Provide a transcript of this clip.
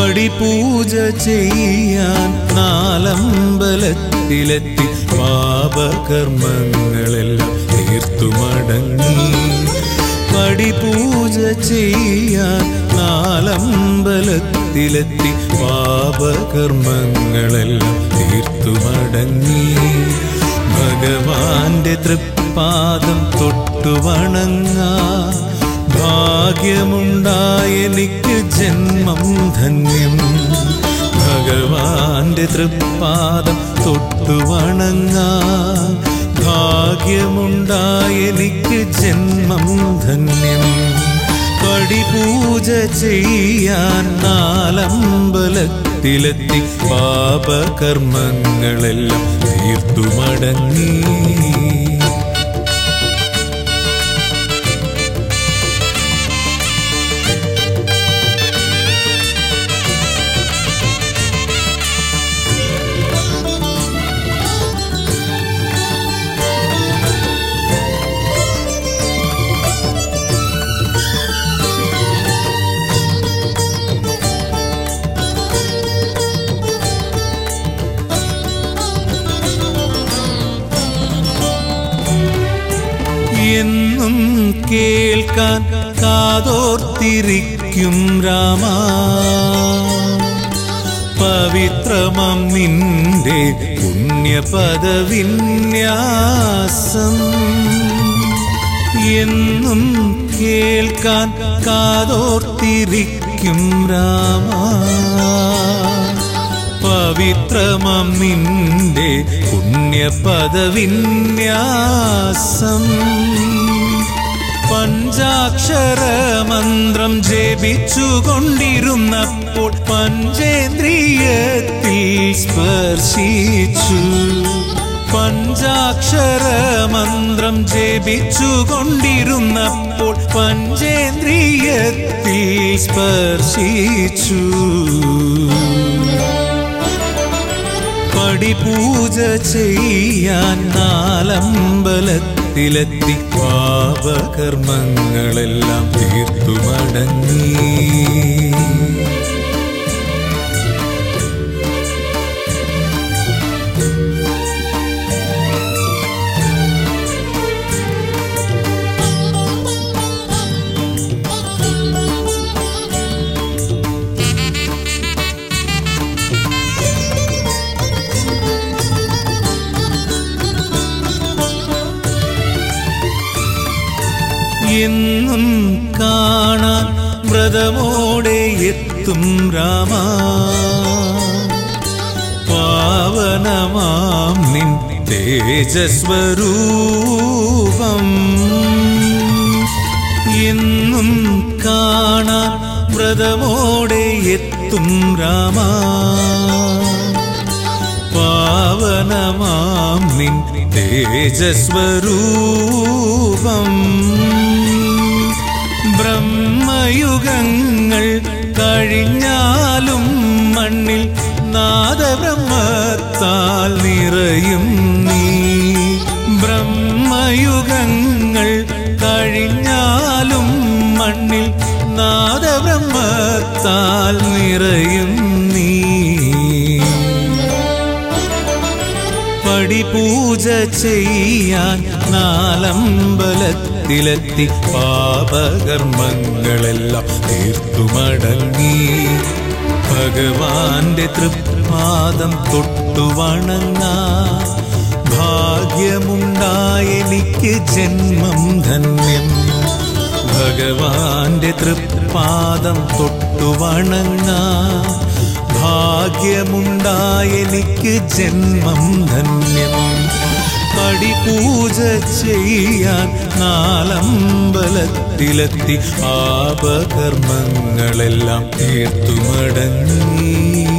പടിപൂജ ചെയ്യാൻ നാലമ്പലത്തിലെത്തി പാപകർമ്മങ്ങളെല്ലാം തീർത്തു മടങ്ങി പടിപൂജ ചെയ്യാൻ നാലമ്പലത്തിലെത്തി പാപകർമ്മങ്ങളെല്ലാം തീർത്തു മടങ്ങി ഭഗവാന്റെ തൃപ്പാദം തൊട്ടു വണങ്ങാ ഭാഗ്യമുണ്ടായെനിക്ക് ജന്മം ധന്യം ഭഗവാന്റെ തൃപ്പാദം തൊട്ടു വണങ്ങാ ഭാഗ്യമുണ്ടായെനിക്ക് ജന്മം ധന്യം പടിപൂജ ചെയ്യാൻ നാലമ്പലത്തിലെത്തി പാപകർമ്മങ്ങളെല്ലാം തീർത്തു മടങ്ങി എന്നും കേൾക്കാൻ കാതോർത്തിരിക്കും രാമ പവിത്രമം നിന്റെ പുണ്യപദവിന്യാസം എന്നും കേൾക്കാൻ കാതോർത്തിരിക്കും രാമ പവിത്രമം നിന്റെ പുണ്യപദവിന്യാസം പഞ്ചാക്ഷര മന്ത്രം ജപിച്ചുകൊണ്ടിരുന്നപ്പോൾ പഞ്ചേന്ദ്രിയത്തിൽ സ്പർശിച്ചു പഞ്ചാക്ഷര മന്ത്രം ജപിച്ചുകൊണ്ടിരുന്നപ്പോൾ പഞ്ചേന്ദ്രിയത്തിൽ സ്പർശിച്ചു പടിപൂജ ചെയ്യാൻ നാലമ്പലത്തിലെത്തി പാപകർമ്മങ്ങളെല്ലാം തീർത്തു മടങ്ങി എന്നും കാണാൻ വ്രതമോടെ എത്തും രാമ പാവനമാം നിൻ തേജസ്വരൂപം എന്നും കാണാൻ വ്രതമോടെ എത്തും രാമ പാവനമാം നിൻ തേജസ്വരൂപം ബ്രഹ്മയുഗങ്ങൾ കഴിഞ്ഞാലും മണ്ണിൽ നാദബ്രഹ്മത്താൽ നിറയും നീ ബ്രഹ്മയുഗങ്ങൾ കഴിഞ്ഞാലും മണ്ണിൽ നാദബ്രഹ്മത്താൽ നിറയും നീ പടിപൂജ ചെയ്യാൻ നാലമ്പലത്തിലെത്തി പാപകർമ്മങ്ങളെല്ലാം തീർത്തു മടങ്ങി ഭഗവാന്റെ തൃപ്പാദം തൊട്ടു വണങ്ങാ ഭാഗ്യമുണ്ടായെനിക്ക് ജന്മം ധന്യം ഭഗവാന്റെ തൃപ്പാദം തൊട്ടു വണങ്ങാ ഭാഗ്യമുണ്ടായെനിക്ക് ജന്മം ധന്യം പടിപൂജ ചെയ്യാൻ നാലമ്പലത്തിലെത്തി പാപകർമ്മങ്ങളെല്ലാം തീർത്തു മടങ്ങി